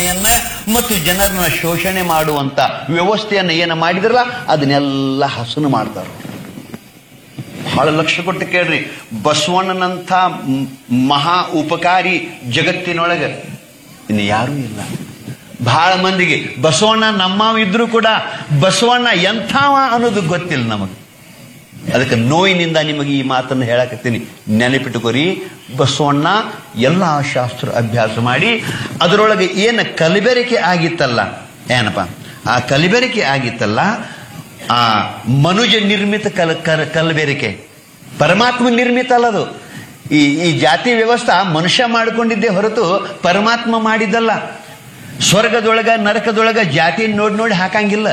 ಪಾಲನೆಯನ್ನ ಮತ್ತು ಜನರನ್ನ ಶೋಷಣೆ ಮಾಡುವಂತ ವ್ಯವಸ್ಥೆಯನ್ನ ಏನು ಮಾಡಿದ್ರಲ್ಲ ಅದನ್ನೆಲ್ಲ ಹಸನು ಮಾಡ್ತಾರೆ ಬಹಳ ಲಕ್ಷ ಕೊಟ್ಟು ಕೇಳ್ರಿ ಬಸವಣ್ಣನಂಥ ಮ್- ಮಹಾ ಉಪಕಾರಿ ಜಗತ್ತಿನೊಳಗೆ ಇನ್ನು ಯಾರೂ ಇಲ್ಲ ಬಹಳ ಮಂದಿಗೆ ಬಸವಣ್ಣ ನಮ್ಮವ ಇದ್ರೂ ಕೂಡ ಬಸವಣ್ಣ ಎಂಥವ ಅನ್ನೋದು ಗೊತ್ತಿಲ್ಲ ನಮಗೆ ಅದಕ್ಕೆ ನೋವಿನಿಂದ ನಿಮಗೆ ಈ ಮಾತನ್ನು ಹೇಳಕತ್ತೀನಿ ನೆನಪಿಟ್ಟುಕೊರಿ ಬಸವಣ್ಣ ಎಲ್ಲ ಶಾಸ್ತ್ರ ಅಭ್ಯಾಸ ಮಾಡಿ ಅದರೊಳಗೆ ಏನು ಕಲಬೆರಕೆ ಆಗಿತ್ತಲ್ಲ ಏನಪ್ಪ ಆ ಕಲಬೆರಕೆ ಆಗಿತ್ತಲ್ಲ ಆ ಮನುಜ ನಿರ್ಮಿತ ಕಲ ಕಲ ಕಲಬೆರಕೆ ಪರಮಾತ್ಮ ನಿರ್ಮಿತ ಅಲ್ಲ ಅದು ಈ ಈ ಜಾತಿ ವ್ಯವಸ್ಥೆ ಮನುಷ್ಯ ಮಾಡಿಕೊಂಡಿದ್ದೇ ಹೊರತು ಪರಮಾತ್ಮ ಮಾಡಿದ್ದಲ್ಲ ಸ್ವರ್ಗದೊಳಗ ನರಕದೊಳಗ ಜಾತಿ ನೋಡಿ ನೋಡಿ ಹಾಕಂಗಿಲ್ಲ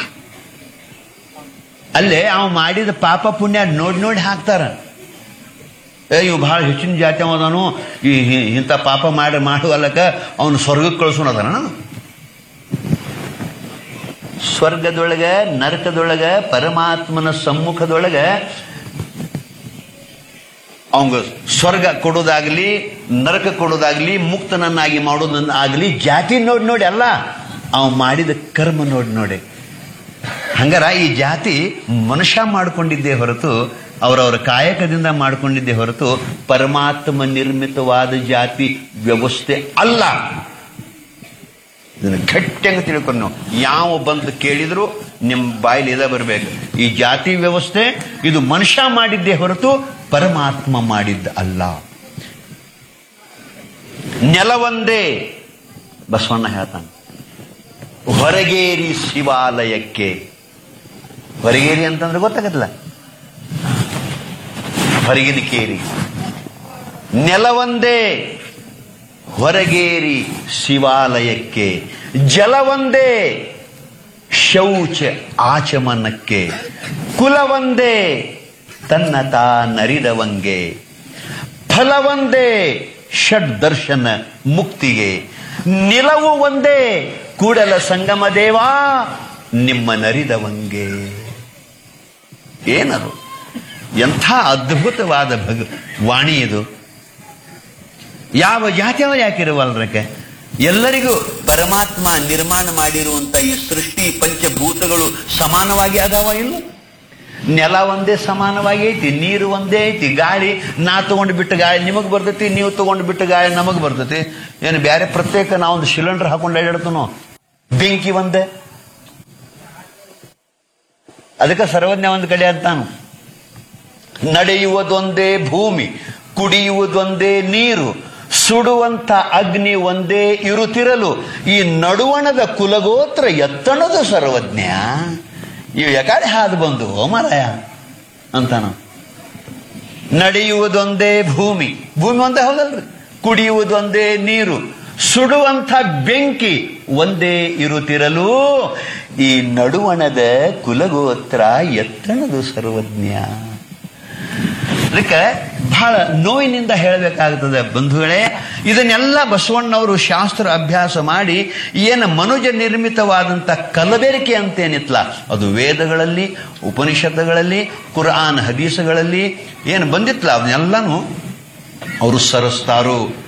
ಅಲ್ಲೇ ಅವ ಮಾಡಿದ ಪಾಪ ಪುಣ್ಯ ನೋಡಿ ನೋಡಿ ಹಾಕ್ತಾರ ಏ ಇವ್ ಬಹಳ ಹೆಚ್ಚಿನ ಜಾತಿ ಅವನು ಈ ಈ- ಇಂಥ ಪಾಪ ಮಾಡಿ ಮಾಡುವಲ್ಲಕ ಅವನು ಸ್ವರ್ಗಕ್ಕೆ ಕಳಿಸೋಣದನ ಸ್ವರ್ಗದೊಳಗ ನರಕದೊಳಗ ಪರಮಾತ್ಮನ ಸಮ್ಮುಖದೊಳಗ ಅವಂಗ ಸ್ವರ್ಗ ಕೊಡೋದಾಗ್ಲಿ ನರಕ ಕೊಡೋದಾಗ್ಲಿ ಮುಕ್ತನನ್ನಾಗಿ ಮಾಡೋದನ್ನಾಗ್ಲಿ ಜಾತಿ ನೋಡಿ ನೋಡಿ ಅಲ್ಲ ಅವ ಮಾಡಿದ ಕರ್ಮ ನೋಡಿ ನೋಡಿ ಹಂಗಾರ ಈ ಜಾತಿ ಮನುಷ್ಯ ಮಾಡಿಕೊಂಡಿದ್ದೇ ಹೊರತು ಅವರವರ ಕಾಯಕದಿಂದ ಮಾಡಿಕೊಂಡಿದ್ದೇ ಹೊರತು ಪರಮಾತ್ಮ ನಿರ್ಮಿತವಾದ ಜಾತಿ ವ್ಯವಸ್ಥೆ ಅಲ್ಲ ಇದನ್ನು ಗಟ್ಟಿಯಾಗಿ ತಿಳ್ಕೊಂಡು ನಾವು ಯಾವ ಬಂದು ಕೇಳಿದ್ರು ನಿಮ್ಮ ಬಾಯಲ್ಲಿ ಇದ ಬರಬೇಕು ಈ ಜಾತಿ ವ್ಯವಸ್ಥೆ ಇದು ಮನುಷ್ಯ ಮಾಡಿದ್ದೇ ಹೊರತು ಪರಮಾತ್ಮ ಮಾಡಿದ್ದ ಅಲ್ಲ ನೆಲವೊಂದೇ ಬಸವಣ್ಣ ಹೇಳ್ತಾನೆ ಹೊರಗೇರಿ ಶಿವಾಲಯಕ್ಕೆ ಹೊರಗೇರಿ ಅಂತಂದ್ರೆ ಗೊತ್ತಾಗತ್ತಲ್ಲ ಹೊರಗಿನ ಕೇರಿ ನೆಲವೊಂದೇ ಹೊರಗೇರಿ ಶಿವಾಲಯಕ್ಕೆ ಜಲವೊಂದೇ ಶೌಚ ಆಚಮನಕ್ಕೆ ಕುಲವೊಂದೇ ತನ್ನ ತಾ ನರಿದವಂಗೆ ಫಲವೊಂದೇ ಷಡ್ ದರ್ಶನ ಮುಕ್ತಿಗೆ ನಿಲವು ಒಂದೇ ಕೂಡಲ ಸಂಗಮ ದೇವಾ ನಿಮ್ಮ ನರಿದವಂಗೆ ಏನದು ಎಂಥ ಅದ್ಭುತವಾದ ಭಗ ವಾಣಿ ಇದು ಯಾವ ಜಾತಿಯವ ಯಾಕಿರುವಲ್ರಕ್ಕೆ ಎಲ್ಲರಿಗೂ ಪರಮಾತ್ಮ ನಿರ್ಮಾಣ ಮಾಡಿರುವಂತ ಈ ಸೃಷ್ಟಿ ಪಂಚಭೂತಗಳು ಸಮಾನವಾಗಿ ಅದಾವ ಇಲ್ಲ ನೆಲ ಒಂದೇ ಸಮಾನವಾಗಿ ಐತಿ ನೀರು ಒಂದೇ ಐತಿ ಗಾಳಿ ನಾ ತಗೊಂಡು ಬಿಟ್ಟು ಗಾಳಿ ನಿಮಗೆ ಬರ್ತೈತಿ ನೀವು ತಗೊಂಡು ಬಿಟ್ಟು ಗಾಳಿ ನಮಗೆ ಬರ್ತೈತಿ ಏನು ಬೇರೆ ಪ್ರತ್ಯೇಕ ನಾವೊಂದು ಸಿಲಿಂಡರ್ ಹಾಕೊಂಡು ಅಡ್ಯಾಡ್ತನೋ ಬೆಂಕಿ ಒಂದೇ ಅದಕ್ಕೆ ಸರ್ವಜ್ಞ ಒಂದು ಕಡೆ ಅಂತಾನು ನಡೆಯುವುದೊಂದೇ ಭೂಮಿ ಕುಡಿಯುವುದೊಂದೇ ನೀರು ಸುಡುವಂತ ಅಗ್ನಿ ಒಂದೇ ಇರುತ್ತಿರಲು ಈ ನಡುವಣದ ಕುಲಗೋತ್ರ ಎತ್ತಣದ ಸರ್ವಜ್ಞ ಇವು ಯಾಕಡೆ ಹಾದು ಬಂದು ಮರಾಯ ಅಂತಾನು ನಡೆಯುವುದೊಂದೇ ಭೂಮಿ ಭೂಮಿ ಒಂದೇ ಹೌದಲ್ರಿ ಕುಡಿಯುವುದೊಂದೇ ನೀರು ಸುಡುವಂಥ ಬೆಂಕಿ ಒಂದೇ ಇರುತ್ತಿರಲು ಈ ನಡುವಣದ ಕುಲಗೋತ್ರ ಎತ್ತಣದು ಸರ್ವಜ್ಞ ಅದಕ್ಕೆ ಬಹಳ ನೋವಿನಿಂದ ಹೇಳಬೇಕಾಗುತ್ತದೆ ಬಂಧುಗಳೇ ಇದನ್ನೆಲ್ಲ ಬಸವಣ್ಣವರು ಶಾಸ್ತ್ರ ಅಭ್ಯಾಸ ಮಾಡಿ ಏನು ಮನುಜ ನಿರ್ಮಿತವಾದಂಥ ಕಲಬೆರಕೆ ಅಂತೇನಿತ್ಲ ಅದು ವೇದಗಳಲ್ಲಿ ಉಪನಿಷತ್ತುಗಳಲ್ಲಿ ಕುರಾನ್ ಹದೀಸಗಳಲ್ಲಿ ಏನು ಬಂದಿತ್ಲ ಅವನ್ನೆಲ್ಲನೂ ಅವರು ಸರಿಸ್ತಾರೋ